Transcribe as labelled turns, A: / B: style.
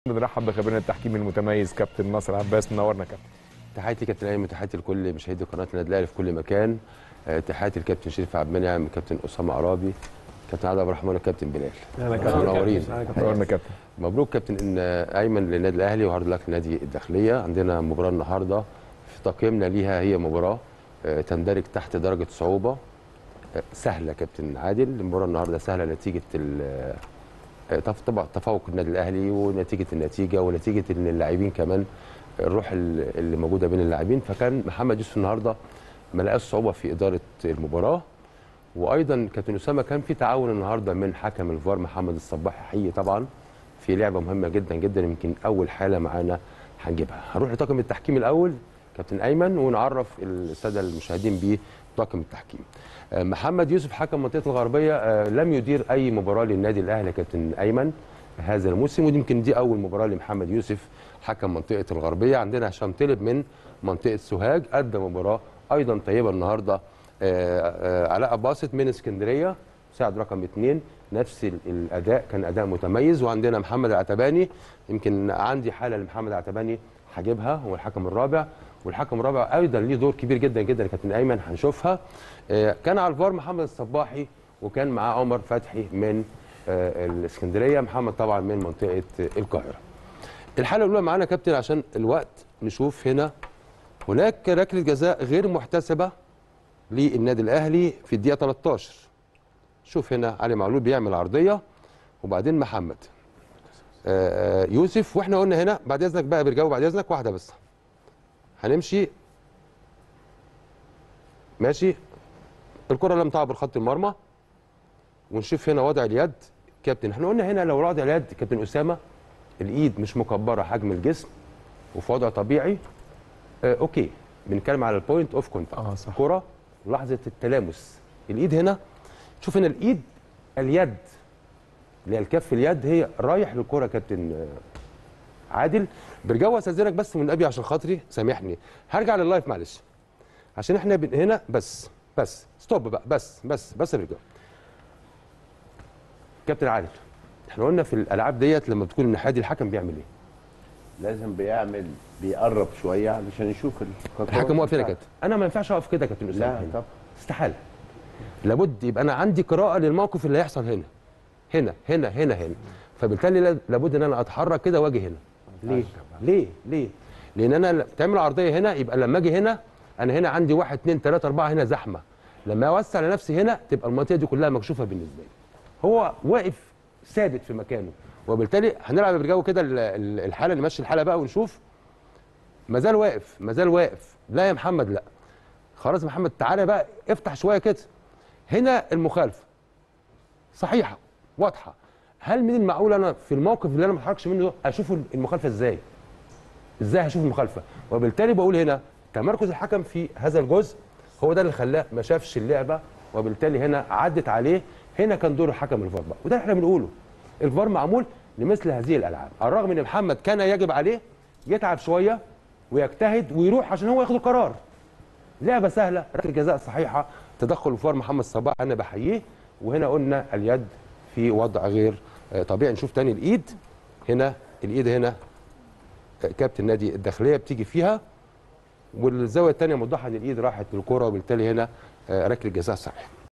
A: بنرحب بخبيرنا التحكيمي المتميز كابتن ناصر عباس منورنا كابتن
B: تحياتي كابتن ايمن تحياتي لكل مشاهدي قناه النادي الاهلي في كل مكان آه، تحياتي للكابتن شريف عبد المنعم كابتن اسامه عرابي كابتن عادل عبد الرحمن وكابتن بلال منورين
A: منورنا كابتن
B: مبروك كابتن ان ايمن للنادي الاهلي وهارد لك لنادي الداخليه عندنا مباراه النهارده في تقييمنا ليها هي مباراه آه، تندرج تحت درجه صعوبه آه، سهله كابتن عادل المباراه النهارده سهله نتيجه ال- آه، طف- طبعا تفوق النادي الاهلي ونتيجه النتيجه ونتيجه ان اللاعبين كمان الروح ال- اللي موجوده بين اللاعبين فكان محمد يوسف النهارده ما لقاش صعوبه في اداره المباراه وايضا كابتن اسامه كان في تعاون النهارده من حكم الفار محمد الصباح حقيقي طبعا في لعبه مهمه جدا جدا يمكن اول حاله معانا هنجيبها هنروح لطاقم التحكيم الاول كابتن ايمن ونعرف الساده المشاهدين بطاقم التحكيم آه، محمد يوسف حكم منطقه الغربيه آه، لم يدير اي مباراه للنادي الاهلي يا كابتن ايمن هذا الموسم ودي يمكن دي اول مباراه لمحمد يوسف حكم منطقه الغربيه عندنا هشام طلب من منطقه سوهاج ادى مباراه ايضا طيبه النهارده آه، آه، علاء باسط من اسكندريه مساعد رقم اثنين نفس ال- الاداء كان اداء متميز وعندنا محمد العتباني يمكن عندي حاله لمحمد العتباني هجيبها هو الحكم الرابع والحكم الرابع ايضا ليه دور كبير جدا جدا يا كابتن ايمن هنشوفها آه، كان على الفار محمد الصباحي وكان معاه عمر فتحي من آه، الاسكندريه محمد طبعا من منطقه القاهره الحاله الاولى معانا يا كابتن عشان الوقت نشوف هنا هناك ركله جزاء غير محتسبه للنادي الاهلي في الدقيقه 13 شوف هنا علي معلول بيعمل عرضيه وبعدين محمد آه، آه، يوسف واحنا قلنا هنا بعد اذنك بقى بيرجعوا بعد اذنك واحده بس هنمشي ماشي الكره لم تعبر خط المرمى ونشوف هنا وضع اليد كابتن احنا قلنا هنا لو وضع اليد كابتن اسامه الايد مش مكبره حجم الجسم وفي وضع طبيعي آه اوكي بنتكلم على البوينت اوف كونتاكت
A: اه صح
B: كره لحظه التلامس الايد هنا شوف هنا الايد اليد اللي هي الكف اليد هي رايح للكره كابتن آه، عادل برجاوه استاذنك بس من ابي عشان خاطري سامحني هرجع لللايف معلش عشان احنا بن- هنا بس بس ستوب بقى بس بس بس يا برجاوه كابتن عادل احنا قلنا في الالعاب ديت لما بتكون الناحيه دي الحكم بيعمل ايه؟
C: لازم بيعمل بيقرب شويه علشان يشوف الخطوات
B: الحكم واقف هنا يا
C: بتاعته.
B: كابتن انا ما ينفعش اقف كده يا كابتن اسامه
C: لا
B: هنا.
C: طب
B: استحاله لابد يبقى انا عندي قراءه للموقف اللي هيحصل هنا هنا هنا هنا هنا فبالتالي لا- لابد ان انا اتحرك كده واجي هنا ليه ليه ليه لان انا ل- تعمل عرضيه هنا يبقى لما اجي هنا انا هنا عندي واحد اثنين ثلاثه اربعه هنا زحمه لما اوسع لنفسي هنا تبقى المنطقه دي كلها مكشوفه بالنسبه لي هو واقف ثابت في مكانه وبالتالي هنلعب برجاوه كده ال- ال- الحاله نمشي الحاله بقى ونشوف ما زال واقف ما زال واقف لا يا محمد لا خلاص يا محمد تعالى بقى افتح شويه كده هنا المخالفه صحيحه واضحه هل من المعقول انا في الموقف اللي انا ما اتحركش منه ده اشوف المخالفه ازاي ازاي هشوف المخالفه وبالتالي بقول هنا تمركز الحكم في هذا الجزء هو ده اللي خلاه ما شافش اللعبه وبالتالي هنا عدت عليه هنا كان دور الحكم الفار بقى وده احنا بنقوله الفار معمول لمثل هذه الالعاب على الرغم ان محمد كان يجب عليه يتعب شويه ويجتهد ويروح عشان هو ياخد القرار لعبه سهله ركله جزاء صحيحه تدخل الفار محمد صباح انا بحييه وهنا قلنا اليد في وضع غير آه، طبيعي نشوف تاني الايد هنا الايد هنا آه، كابتن نادي الداخليه بتيجي فيها والزاويه الثانيه موضحه ان الايد راحت للكره وبالتالي هنا آه، ركله جزاء صحيحه